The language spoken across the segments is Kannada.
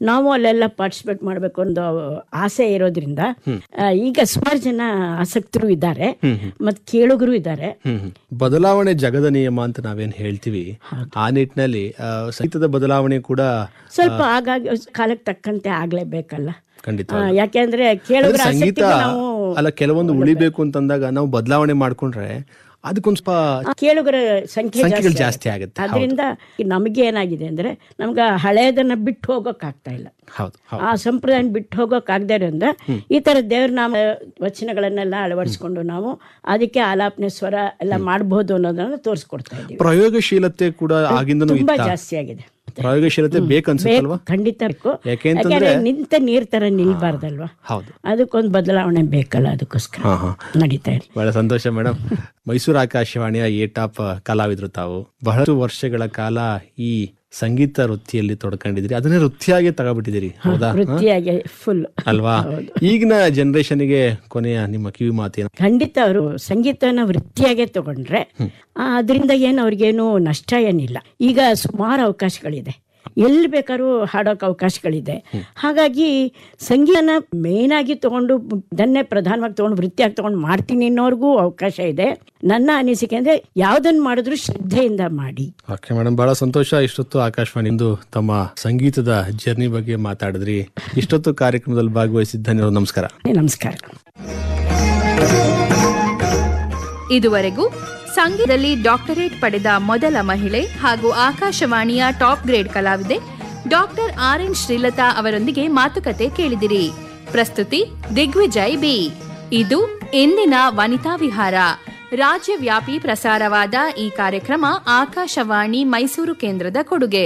ನಾವು ಅಲ್ಲೆಲ್ಲ ಪಾರ್ಟಿಸಿಪೇಟ್ ಮಾಡಬೇಕು ಒಂದು ಆಸೆ ಇರೋದ್ರಿಂದ ಆ, ಈಗ ಸುಮಾರು ಜನ ಆಸಕ್ತರು ಇದ್ದಾರೆ ಮತ್ತು ಕೇಳುಗರು ಇದ್ದಾರೆ ಹ್ಮ್ ಹ್ಮ್. ಬದಲಾವಣೆ ಜಗದ ನಿಯಮ ಅಂತ ನಾವೇನ್ ಹೇಳ್ತೀವಿ ಆ ನಿಟ್ಟಿನಲ್ಲಿ ಆ, ಸಂಗೀತದ ಬದಲಾವಣೆ ಕೂಡ ಸ್ವಲ್ಪ ಆಗಾಗ ಕಾಲಕ್ಕೆ ತಕ್ಕಂತೆ ಆಗ್ಲೇಬೇಕಲ್ಲ ಖಂಡಿತ ಆ, ಯಾಕೆಂದ್ರೆ ಕೇಳುಗರ ಅಂದ್ರೆ ಸಂಗೀತ ಆಸಕ್ತಿಗೆ ನಾವು ಅಲ್ಲ ಕೆಲವೊಂದು ಉಳಿಬೇಕು ಅಂತಂದಾಗ ನಾವು ಬದಲಾವಣೆ ಮಾಡ್ಕೊಂಡ್ರೆ ಅದಕ್ಕೊಂದ್ ಸ್ವಲ್ಪ ಆ, ಕೇಳುಗರ ಸಂಖ್ಯೆ ಸಂಖ್ಯೆಗಳು ಜಾಸ್ತಿ ಜಾಸ್ತಿ ಆಗುತ್ತೆ ಅದರಿಂದ ನಮಗೆ ಏನಾಗಿದೆ ಅಂದ್ರೆ ನಮ್ಗೆ ಹಳೆಯದನ್ನ ಬಿಟ್ಟು ಹೋಗೋಕ್ ಆಗ್ತಾ ಇಲ್ಲ ಹೌದು ಹೌದು ಆ ಸಂಪ್ರದಾಯ ಬಿಟ್ಟು ಹೋಗೋಕ್ ಆಗದೇ ಇರೋದ್ರಿಂದ ಈ ತರ ದೇವ್ರ ನಾಮ ವಚನಗಳನ್ನೆಲ್ಲ ಅಳವಡಿಸ್ಕೊಂಡು ನಾವು ಅದಕ್ಕೆ ಆಲಾಪನೆ ಸ್ವರ ಎಲ್ಲ ಮಾಡಬಹುದು ಅನ್ನೋದನ್ನ ತೋರಿಸ್ಕೊಡ್ತಾ ಇದೀವಿ ಪ್ರಯೋಗಶೀಲತೆ ಕೂಡ ಆಗಿಂದನೂ ತುಂಬಾ ಇತ್ತ ಜಾಸ್ತಿ ಆಗಿದೆ ಪ್ರಯೋಗಶೀಲತೆ ಬೇಕನ್ಸುತ್ತಲ್ವಾ ಖಂಡಿತ ಬೇಕು ಯಾಕೆಂತಂದ್ರೆ- ಯಾಕೆಂದ್ರೆ ನಿಂತ ನೀರ್ ತರ ನಿಲ್ಬಾರ್ದಲ್ವಾ ಹೌದು ಅದಕ್ಕೊಂದು ಬದಲಾವಣೆ ಬೇಕಲ್ಲ ಅದಕ್ಕೋಸ್ಕರ ಹಾ ಹಾ ನಡೀತಾ ಇದೆ ಬಹಳ ಸಂತೋಷ ಮೇಡಮ್ ಮೈಸೂರು ಆಕಾಶವಾಣಿಯ ಎ ಟಾಪ್ ಕಲಾವಿದ್ರು ತಾವು ಬಹಳಷ್ಟು ವರ್ಷಗಳ ಕಾಲ ಈ ಸಂಗೀತ ವೃತ್ತಿಯಲ್ಲಿ ತೊಡ್ಕೊಂಡಿದ್ರಿ ಅದನ್ನೇ ವೃತ್ತಿಯಾಗಿ ತಗೊಬಿಟ್ಟಿದ್ದೀರಿ ಹೌದಾ ವೃತ್ತಿಯಾಗಿ ಫುಲ್ ಅಲ್ವಾ ಈಗಿನ ಜನರೇಷನ್ಗೆ ಕೊನೆಯ ನಿಮ್ಮ ಕಿವಿ ಮಾತೇನು ಖಂಡಿತ ಅವರು ಸಂಗೀತನ ವೃತ್ತಿಯಾಗೆ ತಗೊಂಡ್ರೆ ಆ, ಅದರಿಂದ ಏನು ಅವ್ರಿಗೇನು ನಷ್ಟ ಏನಿಲ್ಲ ಈಗ ಸುಮಾರು ಅವಕಾಶಗಳಿದೆ ಎಲ್ಲಿ ಬೇಕಾದ್ರೂ ಹಾಡೋಕೆ ಅವಕಾಶಗಳಿದೆ ಹಾಗಾಗಿ ಸಂಗೀತನ ಮೇನ್ ಆಗಿ ತಗೊಂಡು ಇದನ್ನೇ ಪ್ರಧಾನವಾಗಿ ತಗೊಂಡು ವೃತ್ತಿಯಾಗಿ ತಗೊಂಡು ಮಾಡ್ತೀನಿ ಅನ್ನೋರ್ಗೂ ಅವಕಾಶ ಇದೆ ನನ್ನ ಅನಿಸಿಕೆ ಅಂದ್ರೆ ಯಾವ್ದನ್ನ ಮಾಡಿದ್ರು ಶ್ರದ್ಧೆಯಿಂದ ಮಾಡಿ ಓಕೆ ಮೇಡಮ್ ಬಹಳ ಸಂತೋಷ ಇಷ್ಟೊತ್ತು ಆಕಾಶವಾಣಿಂದು ತಮ್ಮ ಸಂಗೀತದ ಜರ್ನಿ ಬಗ್ಗೆ ಮಾತಾಡಿದ್ರಿ ಇಷ್ಟೊತ್ತು ಕಾರ್ಯಕ್ರಮದಲ್ಲಿ ಭಾಗವಹಿಸಿದ್ದ ಧನ್ಯವಾದ ನಮಸ್ಕಾರ ನಮಸ್ಕಾರ ಇದುವರೆಗೂ ಸಂಗೀತದಲ್ಲಿ ಡಾಕ್ಟರೇಟ್ ಪಡೆದ ಮೊದಲ ಮಹಿಳೆ ಹಾಗೂ ಆಕಾಶವಾಣಿಯ ಟಾಪ್ ಗ್ರೇಡ್ ಕಲಾವಿದೆ ಡಾಕ್ಟರ್ ಆರ್ ಎನ್ ಶ್ರೀಲತಾ ಅವರೊಂದಿಗೆ ಮಾತುಕತೆ ಕೇಳಿದಿರಿ ಪ್ರಸ್ತುತಿ ದಿಗ್ವಿಜಯ್ ಬಿ ಇದು ಇಂದಿನ ವನಿತಾ ವಿಹಾರ ರಾಜ್ಯವ್ಯಾಪಿ ಪ್ರಸಾರವಾದ ಈ ಕಾರ್ಯಕ್ರಮ ಆಕಾಶವಾಣಿ ಮೈಸೂರು ಕೇಂದ್ರದ ಕೊಡುಗೆ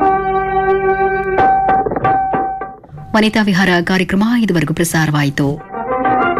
ವನಿತಾ ವಿಹಾರ ಕಾರ್ಯಕ್ರಮ ಇದುವರೆಗೂ ಪ್ರಸಾರವಾಯಿತು